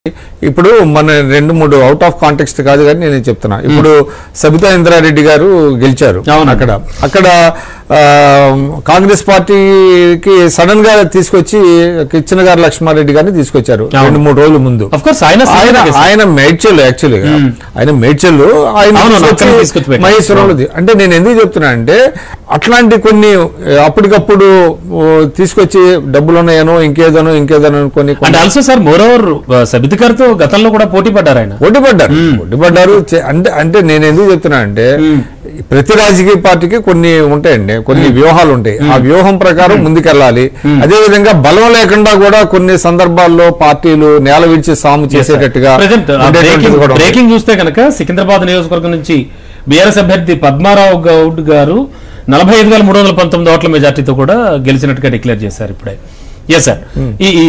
ఇప్పుడు మన రెండు మూడు అవుట్ ఆఫ్ కాంటెక్స్ట్ కాదు కానీ నేను చెప్తున్నా ఇప్పుడు సబితా ఇంద్రారెడ్డి గారు గెలిచారు అవును. అక్కడ అక్కడ ఆ, కాంగ్రెస్ పార్టీకి సడన్ గా తీసుకొచ్చి కిచ్చిన గారు లక్ష్మారెడ్డి గారిని తీసుకొచ్చారు అవును. రెండు మూడు రోజుల ముందు అఫ్ కోర్స్ ఆయన ఆయన సీనియర్ గెస్ట్. ఆయన మేడ్చల్ యాక్చువల్లీ ఆయన మేడ్చల్ ఆయన అవును, తీసుకొచ్చి అక్కడికి తీసుకొచ్చి పెట్టారు. మహేశ్వరంలో ది- అంటే నేను ఎందుకు చెప్తున్నా అంటే అట్లాంటి కొన్ని ఆ, అప్పటికప్పుడు ఓ, తీసుకొచ్చి డబ్బులు ఉన్నాయనో ఇంకేదనో ఇంకేదనో అనుకొని and also sir more over Sabith గారితో గతంలో కూడా పోటీ పడ్డారు ఆయన ఒడ్డుపడ్డారు ఒడ్డుపడ్డారు చే- అంటే అంటే నేను ఎందుకు చెప్తున్నా అంటే ప్రతి రాజకీయ పార్టీకి కొన్ని ఉంటాయండి కొన్ని వ్యూహాలు ఉంటాయి ఆ వ్యూహం ప్రకారం ముందుకెళ్ళాలి అదే విధంగా బలం లేకుండా కూడా కొన్ని సందర్భాల్లో పార్టీలు నేల విడిచి సాము చేసేటట్టుగా ప్రజెంట్ ఉండేటువంటిది కూడా ఉంది. బ్రేకింగ్ చూస్తే కనుక సికింద్రాబాద్ నియోజకవర్గం నుంచి బీఆర్ఎస్ అభ్యర్థి పద్మారావు గౌడ్ గారు నలభై ఐదు వేల మూడు వందల పంతొమ్మిది ఓట్ల మెజార్టీతో కూడా గెలిచినట్టుగా డిక్లేర్ చేశారు ఇప్పుడే ఎస్ సార్ ఈ ఈ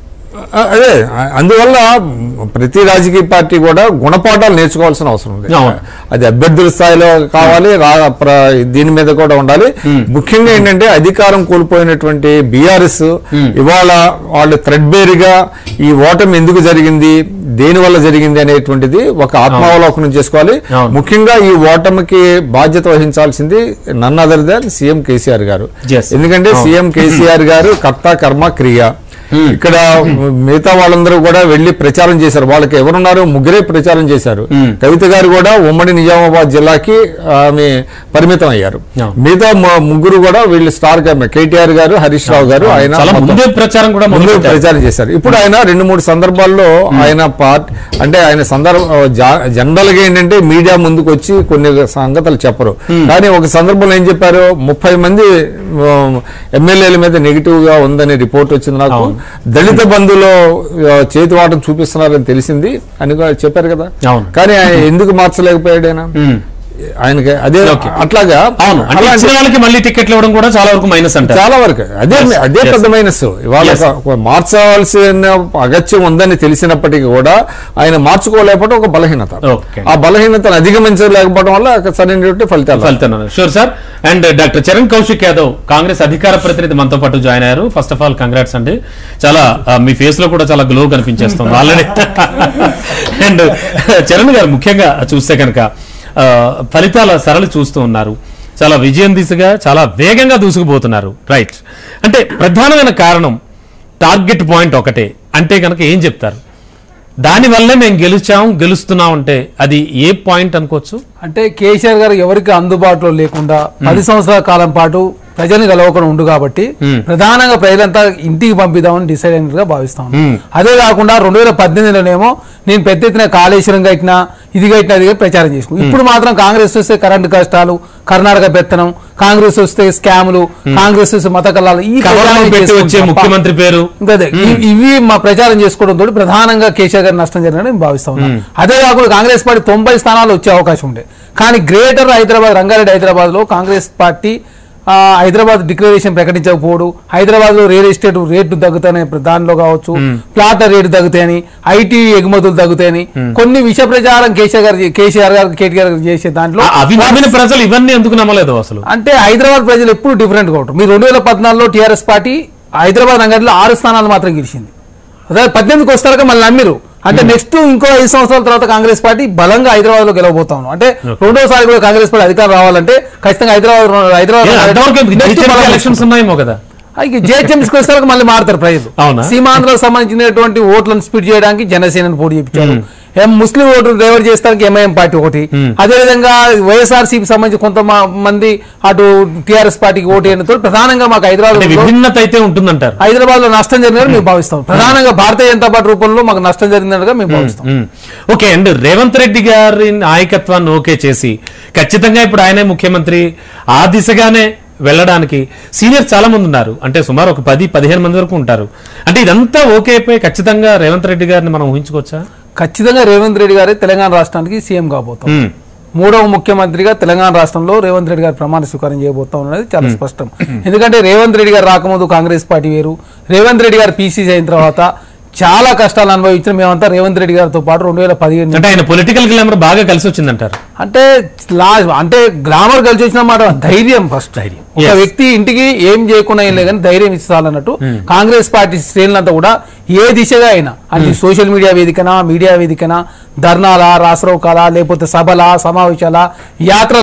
ఆ, అదే ఆ- అందువల్ల ప్రతి రాజకీయ పార్టీ కూడా గుణపాఠాలు నేర్చుకోవాల్సిన అవసరం ఉంది అవును. అది అభ్యర్థుల స్థాయిలో కావాలి రా- ప్ర- దీని మీద కూడా ఉండాలి ముఖ్యంగా ఏంటంటే అధికారం కోల్పోయినటువంటి బీఆర్ఎస్ ఇవాళ వాళ్ళు థ్రెడ్బేరిగా ఈ ఓటమి ఎందుకు జరిగింది దేని వల్ల జరిగింది అనేటువంటిది ఒక ఆత్మావలోకనం చేసుకోవాలి అవును. ముఖ్యంగా ఈ ఓటమికి బాధ్యత వహించాల్సింది none other than CM KCR గారు Yes. ఎందుకంటే అవును. సీఎం కేసీఆర్ గారు కర్త కర్మ క్రియ ఇక్కడ మిగతా వాళ్ళందరూ కూడా వెళ్లి ప్రచారం చేశారు వాళ్ళకి ఎవరున్నారు ముగ్గురే ప్రచారం చేశారు కవిత గారు కూడా ఉమ్మడి నిజామాబాద్ జిల్లాకి ఆమె పరిమితం అయ్యారు అవును. మిగతా ము- ముగ్గురు కూడా వీళ్ళు స్టార్ క్యాంపెయిన్ కేటీఆర్ గారు హరీష్ రావు గారు ఆయన చాలా మొత్తం ముందే ప్రచారం కూడా ముందు మొదలు ప్రచారం చేశారు ఇప్పుడు ఆయన రెండు మూడు సందర్భాల్లో ఆయన పార్ట్ అంటే ఆయన సందర్భ జా- జనరల్ గా ఏంటంటే మీడియా ముందుకు వచ్చి కొన్ని సంగతులు చెప్పరు కానీ ఒక సందర్భంలో ఏం చెప్పారు ముప్పై మంది ఎమ్మెల్యేల మీద నెగిటివ్ గా ఉందనే రిపోర్ట్ వచ్చింది నాకు దళిత బంధులో ఆ, చేతివాటం చూపిస్తున్నారని తెలిసింది అని కూడా చెప్పారు కదా అవును. కానీ ఆయన ఎందుకు మార్చలేకపోయాడు ఆయన ఆయనకి అదే అట్లాగా అవును అంటే అలాంటి- ఇచ్చిన వాళ్ళకి మళ్ళీ టికెట్లు ఇవ్వడం కూడా చాలా వరకు మైనస్ అంటారు చాలా వరకు అదే అదే yes. పెద్ద మైనస్ ఇవాళ Yes. ఒక మార్చవలసిన అగత్యం ఉందని తెలిసినప్పటికీ కూడా ఆయన మార్చుకోలేకపోవడం ఒక బలహీనత Okay. ఆ బలహీనతను అధిగమించలేకపోవడం వల్ల సరైనటువంటి ఫలితాలు ఫలితం sure sir and doctor Charan Kaushik Yadav Congress అధికార ప్రతినిధి మనతో పాటు జాయిన్ అయ్యారు ఫస్ట్ ఆఫ్ ఆల్ కంగ్రాట్స్ అండి చాలా ఆ, మీ ఫేస్ లో కూడా చాలా గ్లో కనిపించేస్తుంది ఆల్రెడీ అండ్ చరణ్ గారు ముఖ్యంగా చూస్తే కనుక ఆ, ఫలితాల సరళి చూస్తూ ఉన్నారు చాలా విజయం దిశగా చాలా వేగంగా దూసుకుపోతున్నారు రైట్ అంటే ప్రధానమైన కారణం టార్గెట్ పాయింట్ ఒకటే అంటే కనుక ఏం చెప్తారు దానివల్లే మేము గెలిచాం గెలుస్తున్నాం అంటే అది ఏ పాయింట్ అనుకోవచ్చు అంటే కేసీఆర్ గారు ఎవరికి అందుబాటులో లేకుండా పది సంవత్సరాల కాలం పాటు ప్రజల్ని కలవకుండా ఉండు కాబట్టి ప్రధానంగా ప్రజలంతా ఇంటికి పంపిద్దామని డిసైడ్ అయినట్టుగా భావిస్తాం అదే కాకుండా రెండు వేల పద్దెనిమిదిలోనేమో నేను పెద్ద ఎత్తున కాళేశ్వరం కట్టినా ఇది కట్టినా అది కట్టినా ప్రచారం చేసుకున్నాను ఇప్పుడు మాత్రం కాంగ్రెస్ వస్తే కరెంటు కష్టాలు కర్ణాటక పెత్తనం కాంగ్రెస్ వస్తే స్కాములు కాంగ్రెస్ వస్తే మత కల్లాలు ఈ కవర్లో ప్రచారం పెట్టి వచ్చే చేసుకుంటాం. ముఖ్యమంత్రి పేరు ఇంకా అదే. ఇ- ఇవి మా ప్రచారం చేసుకోవడం తోటి ప్రధానంగా కేసీఆర్ గారి నష్టం జరిగిందని నేను భావిస్తా ఉన్నాను అదే కాకుండా కాంగ్రెస్ పార్టీ తొంభై స్థానాలు వచ్చే అవకాశం ఉండే కానీ గ్రేటర్ హైదరాబాద్ రంగారెడ్డి హైదరాబాద్ లో కాంగ్రెస్ పార్టీ ఆ, హైదరాబాద్ డిక్లరేషన్ ప్రకటించకపోవడం హైదరాబాద్ లో రియల్ ఎస్టేట్ రేట్లు తగ్గుతాయని దానిలో కావచ్చు ప్లాట్ల రేటు తగ్గుతాయని ఐటీ ఎగుమతులు తగ్గుతాయని కొన్ని విష ప్రచారం కేసీఆర్ గారు కేసీఆర్ గారు కేటీఆర్ గారు చేసే దాంట్లో ఆ- అవి నమ్మిన ప్రజలు ఇవన్నీ ఎందుకు నమ్మలేదు అసలు అంటే హైదరాబాద్ ప్రజలు ఎప్పుడు డిఫరెంట్ గా ఉంటారు మీరు రెండు వేల పద్నాలుగులో టీఆర్ఎస్ పార్టీ హైదరాబాద్ నగర్లో ఆరు స్థానాలు మాత్రం గెలిచింది అదే పద్దెనిమిదికి వస్తారక మళ్ళీ నమ్మిరు అంటే నెక్స్ట్ ఇంకో ఐదు సంవత్సరాల తర్వాత కాంగ్రెస్ పార్టీ బలంగా హైదరాబాద్ లో గెలవబోతాం అంటే రెండోసారి కూడా కాంగ్రెస్ పార్టీ అధికారం రావాలంటే ఖచ్చితంగా హైదరాబాద్ ఏ, అంతవరకు ఎందుకు? నెక్స్ట్ జిహెచ్ఎంసీ బలం ఎలక్షన్స్ ఉన్నాయేమో కదా జిహెచ్ఎంసీకి వస్తారక మళ్ళీ మారుతారు ప్రజలు అవునా? సీమాంధ్రకు సంబంధించినటువంటి ఓట్లను స్పీడ్ చేయడానికి జనసేనని పోటీ చేయించారు ఎం ముస్లిం ఓట్లు డైవర్ట్ చేస్తానికి ఎంఐఎం పార్టీ ఒకటి అదేవిధంగా వైఎస్ఆర్సీకి సంబంధించి కొంతమంది అటు టిఆర్ఎస్ పార్టీకి ఓటు వేయడంతో ప్రధానంగా మాకు అంటే హైదరాబాద్ విభిన్నత అయితే ఉంటుందంటారు హైదరాబాద్ లో నష్టం జరిగిందని మేము భావిస్తాం ప్రధానంగా భారతీయ జనతా పార్టీ రూపంలో మాకు నష్టం జరిగిందనగా మేము భావిస్తాం మ్మ్. ఓకే అండ్ రేవంత్ రెడ్డి గారి నాయకత్వాన్ని ఓకే చేసి ఖచ్చితంగా ఇప్పుడు ఆయనే ముఖ్యమంత్రి ఆ దిశగానే వెళ్ళడానికి సీనియర్ చాలా మంది ఉన్నారు అంటే సుమారు ఒక పది పదిహేను మంది వరకు ఉంటారు అంటే ఇదంతా ఓకే అయిపోయి ఖచ్చితంగా రేవంత్ రెడ్డి గారిని మనం ఊహించుకోవచ్చా ఖచ్చితంగా రేవంత్ రెడ్డి గారే తెలంగాణ రాష్ట్రానికి సీఎం కాబోతాం మ్మ్. మూడవ ముఖ్యమంత్రిగా తెలంగాణ రాష్ట్రంలో రేవంత్ రెడ్డి గారు ప్రమాణ స్వీకారం చేయబోతా ఉన్నది చాలా స్పష్టం ఎందుకంటే రేవంత్ రెడ్డి గారు రాకముందు కాంగ్రెస్ పార్టీ వేరు రేవంత్ రెడ్డి గారు పీసీసీ అయిన తర్వాత చాలా కష్టాలు అనుభవించిన మేమంతా రేవంత్ రెడ్డి గారితో పాటు రెండు వేల పదిహేను అంటే ఆయన పొలిటికల్ గ్లామర్ బాగా కలిసి వచ్చిందంటారు అంటే లా అంటే గ్రామర్ కలిసి వచ్చిన మాట ధైర్యం ఫస్ట్ ధైర్యం. ఒక Yes. వ్యక్తి ఇంటికి ఏం చేయకుండా ఏం లేదు కానీ ధైర్యం ఇస్తాలన్నట్టు కాంగ్రెస్ పార్టీ శ్రేణులంతా కూడా ఏ దిశగా అయినా అంటే సోషల్ మీడియా వేదికనా మీడియా వేదికనా ధర్నాలా రాసరోకాలా లేకపోతే సభల సమావేశాల యాత్ర